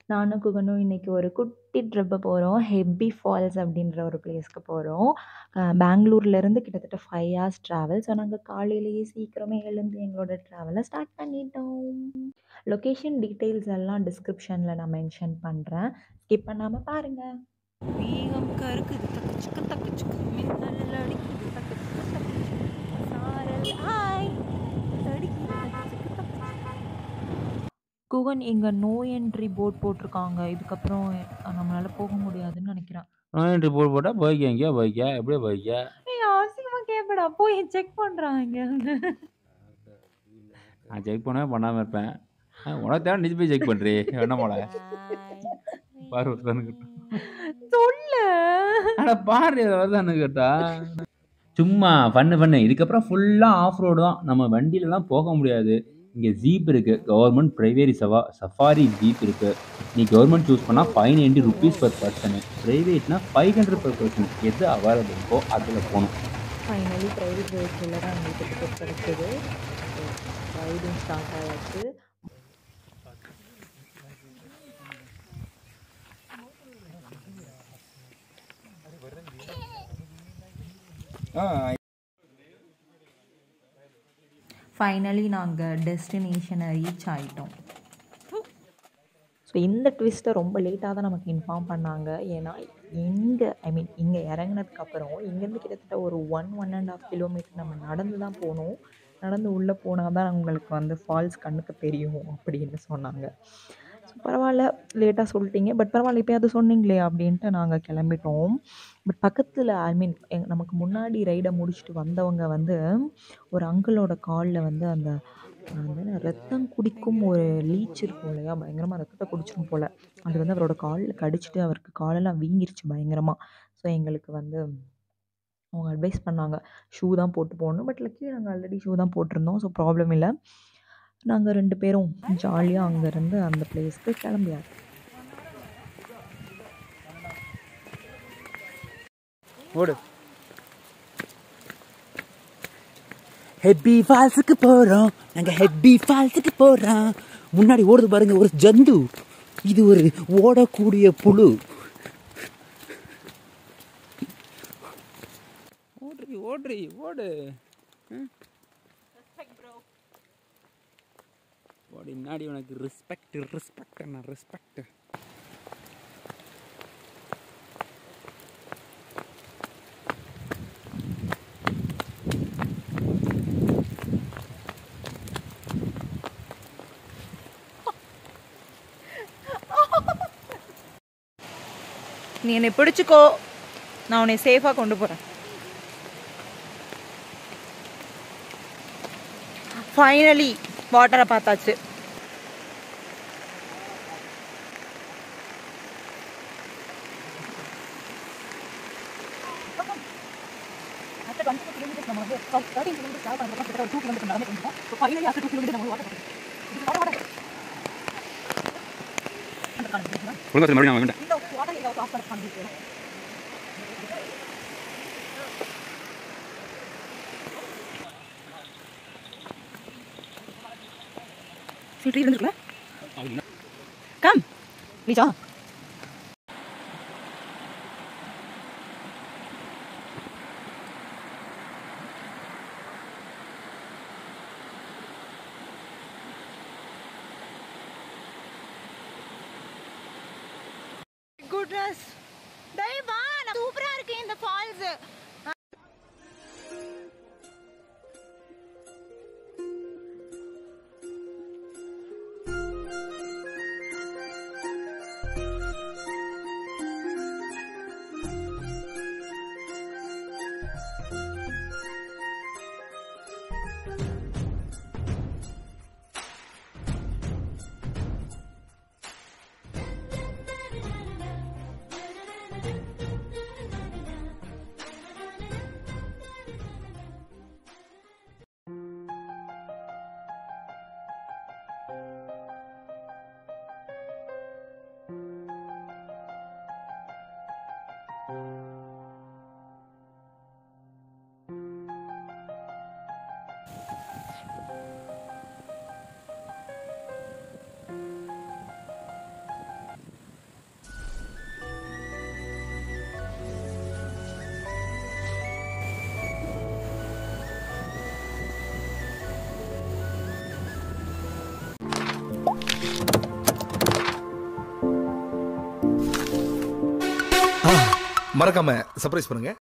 நானும் குகனும் இன்னைக்கு ஒரு குட்டி ட்ரிப்பு போகிறோம் ஹெப்பி ஃபால்ஸ் அப்படின்ற ஒரு பிளேஸ்க்கு போகிறோம் பெங்களூர்லேருந்து கிட்டத்தட்ட ஃபைவ் ஹார்ஸ் ட்ராவல் ஸோ நாங்கள் காலையிலேயே சீக்கிரமே எழுந்து எங்களோட ட்ராவலை ஸ்டார்ட் பண்ணிட்டோம் லொக்கேஷன் டீட்டெயில்ஸ் எல்லாம் டிஸ்கிரிப்ஷனில் நான் மென்ஷன் பண்ணுறேன் ஸ்கிப் பண்ணாமல் பாருங்கள் வீகம் கருக்குது தக்கு சிக்கு தக்கு சிக்கு மின்னல் அடிக்குது தக்கு சிக்கு தக்கு சிக்கு சாரல் ஆய் அடிக்குது தக்கு சிக்கு தக்கு சிக்கு. குகன் இங்கே நோ என்ட்ரி போர்ட் போட்டிருக்காங்க இதுக்கப்புறம் நம்மளால் போக முடியாதுன்னு நினைக்கிறேன் என்ட்ரி போர்டு போட்டால் போய்க்க எங்கேயா போய்க்க எப்படியே போய்க்க ஏய் அவசியமாக கேட்படா போய் செக் பண்ணுறாங்க நான் செக் பண்ணவே பண்ணாமல் இருப்பேன் ஆ, உனக்கு தேவை நீ போய் செக் பண்ணுறி என்ன போல பாரு வருதான்னு சொல்லு அட பாரு வருதான்னு கேட்டா சும்மா பண்ணு பண்ணு இதுக்கப்புறம் ஃபுல்லாக ஆஃப் ரோடு தான் நம்ம வண்டியிலலாம் போக முடியாது இங்கே ஜீப் இருக்குது கவர்மெண்ட் ப்ரைவேரி சவா சஃபாரி ஜீப் இருக்குது நீ கவர்மெண்ட் சூஸ் பண்ணால் five ninety rupees per person ப்ரைவேட்னா ஃபைவ் ஹண்ட்ரட் பர் பர்சன் எது அவைலபிள் இருக்கோ அதில் போகணும் ஃபைனலி ப்ரைவேட் வெஹிக்கிளில் தான் எங்களுக்கு டிக்கெட் கிடச்சிது ரைடும் ஸ்டார்ட் ஆயாச்சு ஃபைனலி நாங்கள் டெஸ்டினேஷனை ரீச் ஆகிட்டோம் ஸோ இந்த ட்விஸ்ட்டை ரொம்ப லேட்டாக தான் நமக்கு இன்ஃபார்ம் பண்ணாங்க ஏன்னா இங்கே ஐ மீன் இங்கே இறங்குனதுக்கப்புறம் இங்கேருந்து கிட்டத்தட்ட ஒரு one one and half kilometre நம்ம நடந்து தான் போகணும் நடந்து உள்ளே போனால் தான் உங்களுக்கு வந்து ஃபால்ஸ் கண்ணுக்கு தெரியும் அப்படின்னு சொன்னாங்க ஸோ பரவாயில்ல லேட்டாக சொல்லிட்டீங்க பட் பரவாயில்ல இப்போ அது சொன்னீங்களே அப்படின்ட்டு நாங்கள் கிளம்பிட்டோம் பட் பக்கத்தில் ஐ மீன் எங் நமக்கு முன்னாடி ரைடை முடிச்சுட்டு வந்தவங்க வந்து ஒரு அங்கிளோட காலில் வந்து அந்த அந்த என்ன ரத்தம் குடிக்கும் ஒரு லீச் இருக்கும் இல்லையா பயங்கரமாக ரத்தத்தை குடிச்சிரும் போல் அது வந்து அவரோட காலில் கடிச்சிட்டு அவருக்கு காலெல்லாம் வீங்கிருச்சு பயங்கரமாக ஸோ எங்களுக்கு வந்து அவங்க அட்வைஸ் பண்ணாங்க ஷூ தான் போட்டு போகணும் பட் லக்கி நாங்கள் ஆல்ரெடி ஷூ தான் போட்டிருந்தோம் ஸோ ப்ராப்ளம் இல்லை நாங்கள் ரெண்டு பேரும் ஜாலியாக அங்கேருந்து அந்த பிளேஸ்க்கு கிளம்பியாச்சு ஓடு ஹெப்பி ஃபால்ஸுக்கு போகிறோம் நாங்கள் ஹெப்பி ஃபால்ஸுக்கு போகிறோம் முன்னாடி ஓடுது பாருங்க ஒரு ஜந்து இது ஒரு ஓடக்கூடிய புழு ஓடுறி ஓடுறி ஓடு ஓடி முன்னாடி உனக்கு ரெஸ்பெக்ட் ரெஸ்பெக்ட் என்ன ரெஸ்பெக்ட் நீ என்னை பிடிச்சிக்கோ நான் உன்னை சேஃபாக கொண்டு போகிறேன் ஃபைனலி வாட்டரை பார்த்தாச்சு ஒழுங்கா மறுபடியும் நான் வேண்டாம் ஃபில்ட்ரி இருந்துருக்குல கம் ரீச்சா குட்னஸ் தயவா சூப்பரா இருக்கு இந்த ஃபால்ஸ் மறக்காம சர்ப்ரைஸ் பண்ணுங்க